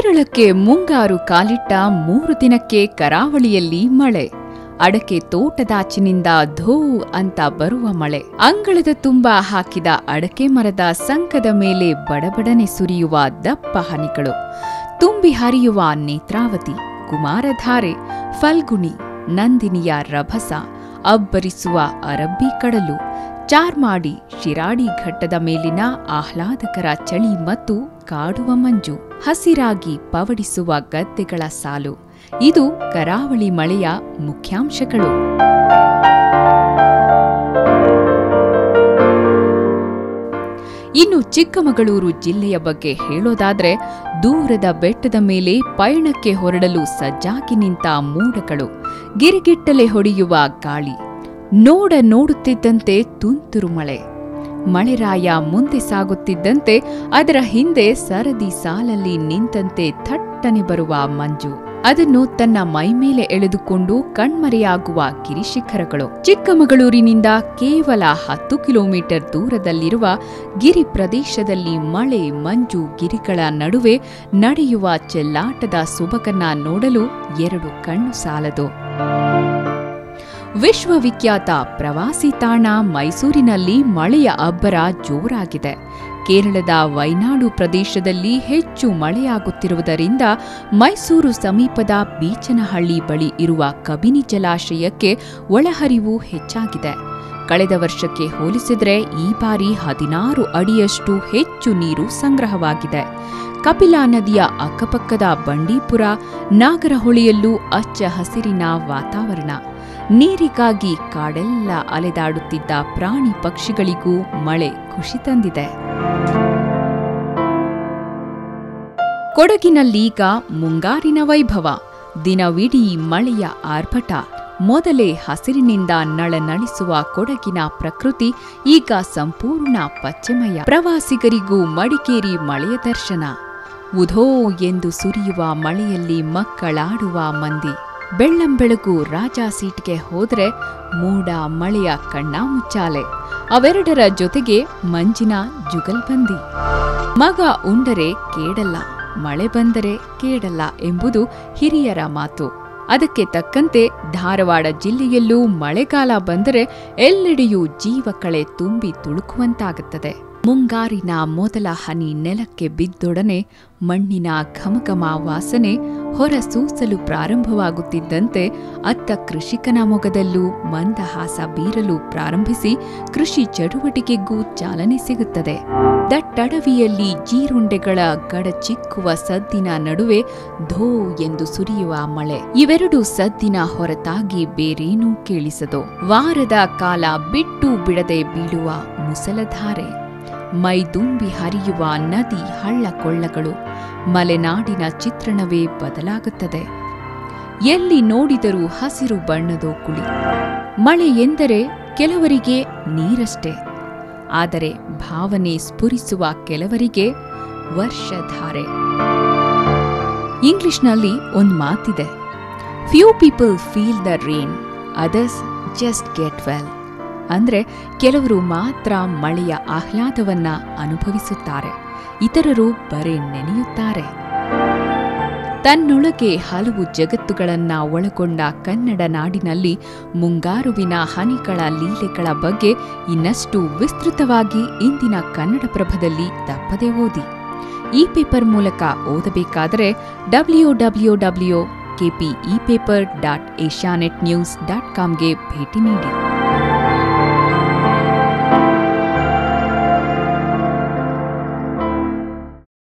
ಕೇರಳಕ್ಕೆ ಮುಂಗಾರು ಕಾಲಿಟ್ಟ ಮೂರು ದಿನಕ್ಕೆ ಕರಾವಳಿಯಲ್ಲಿ ಮಳೆ ಅಡಕೆ ತೋಟದಾಚಿನಿಂದ ಧೋ ಅಂತ ಬರುವ ಮಳೆ ಅಂಗಳದ ತುಂಬ ಹಾಕಿದ ಅಡಕೆ ಮರದ ಸಂಕದ ಮೇಲೆ ಬಡಬಡನೆ ಸುರಿಯುವ ದಪ್ಪ ಹನಿಗಳು ತುಂಬಿ ಹರಿಯುವ ನೇತ್ರಾವತಿ ಕುಮಾರಧಾರೆ ಫಲ್ಗುಣಿ ನಂದಿನಿಯ ರಭಸ ಅಬ್ಬರಿಸುವ ಅರಬ್ಬಿ ಕಡಲು ಚಾರ್ಮಾಡಿ ಶಿರಾಡಿ ಘಟ್ಟದ ಮೇಲಿನ ಆಹ್ಲಾದಕರ ಚಳಿ ಮತ್ತು ಕಾಡುವ ಮಂಜು ಹಸಿರಾಗಿ ಪವಡಿಸುವ ಗದ್ದೆಗಳ ಸಾಲು ಇದು ಕರಾವಳಿ ಮಳೆಯ ಮುಖ್ಯಾಂಶಗಳು ಇನ್ನು ಚಿಕ್ಕಮಗಳೂರು ಜಿಲ್ಲೆಯ ಬಗ್ಗೆ ಹೇಳೋದಾದ್ರೆ ದೂರದ ಬೆಟ್ಟದ ಮೇಲೆ ಪಯಣಕ್ಕೆ ಹೊರಡಲು ಸಜ್ಜಾಗಿ ನಿಂತ ಮೋಡಗಳು ಗಿರಿಗಿಟ್ಟಲೆ ಹೊಡೆಯುವ ಗಾಳಿ ನೋಡ ನೋಡುತ್ತಿದ್ದಂತೆ ತುಂತುರು ಮಳೆ ಮಳೆರಾಯ ಮುಂದೆ ಸಾಗುತ್ತಿದ್ದಂತೆ ಅದರ ಹಿಂದೆ ಸರದಿ ಸಾಲಲ್ಲಿ ನಿಂತಂತೆ ಥಟ್ಟನೆ ಬರುವ ಮಂಜು ಅದನ್ನು ತನ್ನ ಮೈಮೇಲೆ ಎಳೆದುಕೊಂಡು ಕಣ್ಮರೆಯಾಗುವ ಗಿರಿಶಿಖರಗಳು ಚಿಕ್ಕಮಗಳೂರಿನಿಂದ ಕೇವಲ ಹತ್ತು ಕಿಲೋಮೀಟರ್ ದೂರದಲ್ಲಿರುವ ಗಿರಿ ಪ್ರದೇಶದಲ್ಲಿ ಮಳೆ ಮಂಜು ಗಿರಿಗಳ ನಡುವೆ ನಡೆಯುವ ಚೆಲ್ಲಾಟದ ಸೊಬಗನ್ನ ನೋಡಲು ಎರಡು ಕಣ್ಣು ಸಾಲದು ವಿಶ್ವವಿಖ್ಯಾತ ಪ್ರವಾಸಿ ತಾಣ ಮೈಸೂರಿನಲ್ಲಿ ಮಳೆಯ ಅಬ್ಬರ ಜೋರಾಗಿದೆ ಕೇರಳದ ವೈನಾಡು ಪ್ರದೇಶದಲ್ಲಿ ಹೆಚ್ಚು ಮಳೆಯಾಗುತ್ತಿರುವುದರಿಂದ ಮೈಸೂರು ಸಮೀಪದ ಬೀಚನಹಳ್ಳಿ ಬಳಿ ಇರುವ ಕಬಿನಿ ಜಲಾಶಯಕ್ಕೆ ಒಳಹರಿವು ಹೆಚ್ಚಾಗಿದೆ ಕಳೆದ ವರ್ಷಕ್ಕೆ ಹೋಲಿಸಿದರೆ ಈ ಬಾರಿ ಹದಿನಾರು ಅಡಿಯಷ್ಟು ಹೆಚ್ಚು ನೀರು ಸಂಗ್ರಹವಾಗಿದೆ ಕಪಿಲಾ ನದಿಯ ಅಕ್ಕಪಕ್ಕದ ಬಂಡೀಪುರ ನಾಗರಹೊಳೆಯಲ್ಲೂ ಅಚ್ಚ ಹಸಿರಿನ ವಾತಾವರಣ ನೀರಿಗಾಗಿ ಕಾಡೆಲ್ಲ ಅಲೆದಾಡುತ್ತಿದ್ದ ಪ್ರಾಣಿ ಪಕ್ಷಿಗಳಿಗೂ ಮಳೆ ಖುಷಿ ತಂದಿದೆ ಕೊಡಗಿನಲ್ಲೀಗ ಮುಂಗಾರಿನ ವೈಭವ ದಿನವಿಡೀ ಮಳೆಯ ಆರ್ಭಟ ಮೊದಲೇ ಹಸಿರಿನಿಂದ ನಳನಳಿಸುವ ಕೊಡಗಿನ ಪ್ರಕೃತಿ ಈಗ ಸಂಪೂರ್ಣ ಪಚ್ಚೆಮಯ ಪ್ರವಾಸಿಗರಿಗೂ ಮಡಿಕೇರಿ ಮಳೆಯ ದರ್ಶನ ಉಧೋ ಎಂದು ಸುರಿಯುವ ಮಳೆಯಲ್ಲಿ ಮಕ್ಕಳಾಡುವ ಮಂದಿ ಬೆಳ್ಳಂಬೆಳಗು ರಾಜ ಸೀಟ್ಗೆ ಹೋದ್ರೆ ಮೂಡ ಮಳೆಯ ಕಣ್ಣಾಮುಚ್ಚಾಲೆ ಅವೆರಡರ ಜೊತೆಗೆ ಮಂಜಿನ ಜುಗಲ್ಬಂದಿ ಮಗ ಉಂಡರೆ ಕೇಡಲ್ಲ ಮಳೆ ಬಂದರೆ ಕೇಡಲ್ಲ ಎಂಬುದು ಹಿರಿಯರ ಮಾತು ಅದಕ್ಕೆ ತಕ್ಕಂತೆ ಧಾರವಾಡ ಜಿಲ್ಲೆಯಲ್ಲೂ ಮಳೆಗಾಲ ಬಂದರೆ ಎಲ್ಲೆಡೆಯೂ ಜೀವಕಳೆ ತುಂಬಿ ತುಳುಕುವಂತಾಗುತ್ತದೆ ಮುಂಗಾರಿನ ಮೊದಲ ಹನಿ ನೆಲಕ್ಕೆ ಬಿದ್ದೊಡನೆ ಮಣ್ಣಿನ ಘಮಘಮ ವಾಸನೆ ಹೊರಸೂಸಲು ಪ್ರಾರಂಭವಾಗುತ್ತಿದ್ದಂತೆ ಅತ್ತ ಕೃಷಿಕನ ಮೊಗದಲ್ಲೂ ಮಂದಹಾಸ ಬೀರಲು ಪ್ರಾರಂಭಿಸಿ ಕೃಷಿ ಚಟುವಟಿಕೆಗೂ ಚಾಲನೆ ಸಿಗುತ್ತದೆ ದಟ್ಟಡವಿಯಲ್ಲಿ ಜೀರುಂಡೆಗಳ ಗಡಚಿಕ್ಕುವ ಸದ್ದಿನ ನಡುವೆ ಧೋ ಎಂದು ಸುರಿಯುವ ಮಳೆ ಇವೆರಡು ಸದ್ದಿನ ಹೊರತಾಗಿ ಬೇರೇನೂ ಕೇಳಿಸದು ವಾರದ ಕಾಲ ಬಿಟ್ಟು ಬಿಡದೆ ಬೀಳುವ ಮುಸಲಧಾರೆ ಮೈದುಂಬಿ ಹರಿಯುವ ನದಿ ಹಳ್ಳ ಕೊಳ್ಳಗಳು ಮಲೆನಾಡಿನ ಚಿತ್ರಣವೇ ಬದಲಾಗುತ್ತದೆ ಎಲ್ಲಿ ನೋಡಿದರೂ ಹಸಿರು ಬಣ್ಣದ ಕುಳಿ ಮಳೆ ಎಂದರೆ ಕೆಲವರಿಗೆ ನೀರಷ್ಟೇ ಆದರೆ ಭಾವನೆ ಸ್ಫುರಿಸುವ ಕೆಲವರಿಗೆ ವರ್ಷಧಾರೆ ಇಂಗ್ಲಿಷ್ನಲ್ಲಿ ಒಂದು ಮಾತಿದೆ few people feel the rain others just get wet ಅಂದ್ರೆ ಕೆಲವರು ಮಾತ್ರ ಮಳೆಯ ಆಹ್ಲಾದವನ್ನ ಅನುಭವಿಸುತ್ತಾರೆ ಇತರರು ಬರೇ ನೆನೆಯುತ್ತಾರೆ ತನ್ನೊಳಗೆ ಹಲವು ಜಗತ್ತುಗಳನ್ನ ಒಳಗೊಂಡ ಕನ್ನಡ ನಾಡಿನಲ್ಲಿ ಮುಂಗಾರುವಿನ ಹನಿಗಳ ಲೀಲೆಗಳ ಬಗ್ಗೆ ಇನ್ನಷ್ಟು ವಿಸ್ತೃತವಾಗಿ ಇಂದಿನ ಕನ್ನಡಪ್ರಭದಲ್ಲಿ ತಪ್ಪದೆ ಓದಿ ಈ ಪೇಪರ್ ಮೂಲಕ ಓದಬೇಕಾದರೆ W W W KP E paper dot Asianet news dot ಕಾಮ್ಗೆ ಭೇಟಿ ನೀಡಿ